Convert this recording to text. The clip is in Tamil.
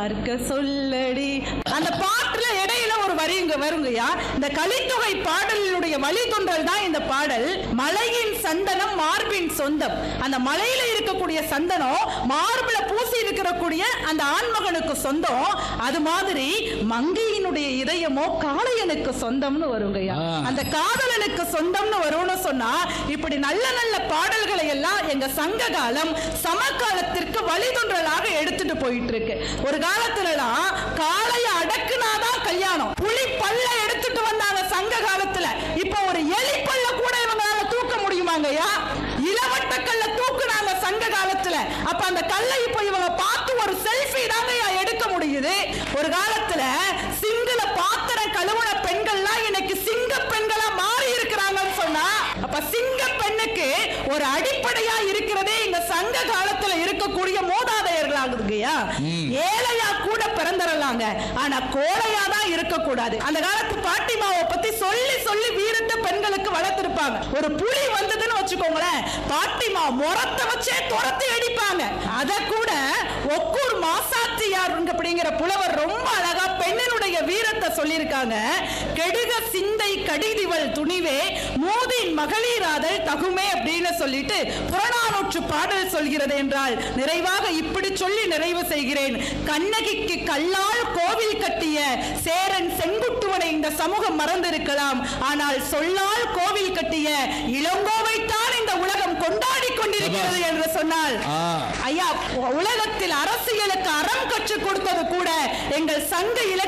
பார்க்க சொல்லடி அந்த பாட்டுல இடையில ஒரு வரி இங்க வருங்கய்யா இந்த கலித்தொகை பாடலினுடைய வழித்தொன்றல் தான் இந்த பாடல் மலையின் சந்தனம் மார்பின் சொந்தம் அந்த மலையில இருக்கக்கூடிய சந்தனம் மார்பில பூசி இருக்கக்கூடிய அந்த ஆண்மகனுக்கு சொந்தம் அது மாதிரி மங்கையினுடைய இதயமோ காளையனுக்கு சொந்தம்னு வருங்கய்யா ஆ. அந்த காதலனுக்கு சொந்தம்னு வரும்னு சொன்னா இப்படி நல்ல நல்ல பாடல்களை எல்லாம் எங்க சங்க காலம் சமகாலத்திற்கு வழிதொன்றலாக எடுத்துட்டு போயிட்டு இருக்கு ஒரு காலத்துலலாம் காளைய அடக்குனாதான் கல்யாணம் புலி பல்ல எடுத்துட்டு வந்தாங்க சங்க காலத்துல இப்ப ஒரு எலி பல்ல கூட இவங்களால தூக்க முடியுமாங்கய்யா இளவட்ட கல்ல தூக்குனாங்க சங்க காலத்துல அப்ப அந்த கல்லை இப்ப இவங்க பார்த்து ஒரு செல்ஃபி தாங்க எடுக்க முடியுது ஒரு காலத்துல சிங்கள பாத்திரம் கழுவுன பெண்கள்லாம் இன்னைக்கு சிங்க பெண்களா மாறி இருக்கிறாங்கன்னு சொன்னா அப்ப சிங்க பெண்ணுக்கு ஒரு அடிப்படையா இருக்கிறதே இந்த சங்க காலத்துல இருக்கக்கூடிய மூதாதையர்களாகுதுங்கய்யா ஏழையா கூட பிறந்தரலாங்க ஆனா கோழையா தான் இருக்கக்கூடாது அந்த காலத்து பாட்டிமாவை பத்தி சொல்லி சொல்லி வீரத்தை பெண்களுக்கு வளர்த்திருப்பாங்க ஒரு புலி வந்ததுன்னு வச்சுக்கோங்களேன் பாட்டிமா முறத்தை வச்சே துரத்தி அடிப்பாங்க அத கூட ஒக்கூர் மாசாத்தியார் அப்படிங்கிற புலவர் ரொம்ப அழகா பெண்ணினுடைய வீரத்தை சொல்லியிருக்காங்க கெடுக சிந்தை கடிதிவள் துணிவே மூதின் மகளிராதல் தகுமே அப்படின்னு சொல்லிட்டு புறநானூற்று பாடல் சொல்கிறது என்றால் நிறைவாக இப்படி சொல்லி நிறைவு செய்கிறேன் கண்ணகிக்கு கல்லால் கோவில் கட்டிய சேரன் செங்குட்டுவனை இந்த சமூகம் மறந்திருக்கலாம் ஆனால் சொல்லால் கோவில் கட்டிய இளங்கோவைத்தான் இந்த உலகம் கொண்டாடி கொண்டிருக்கிறது என்று சொன்னால் ஆ. ஐயா உலகத்தில் அரசியலுக்கு அறம் கற்றுக் கொடுத்தது கூட எங்கள் சங்க இலக்கிய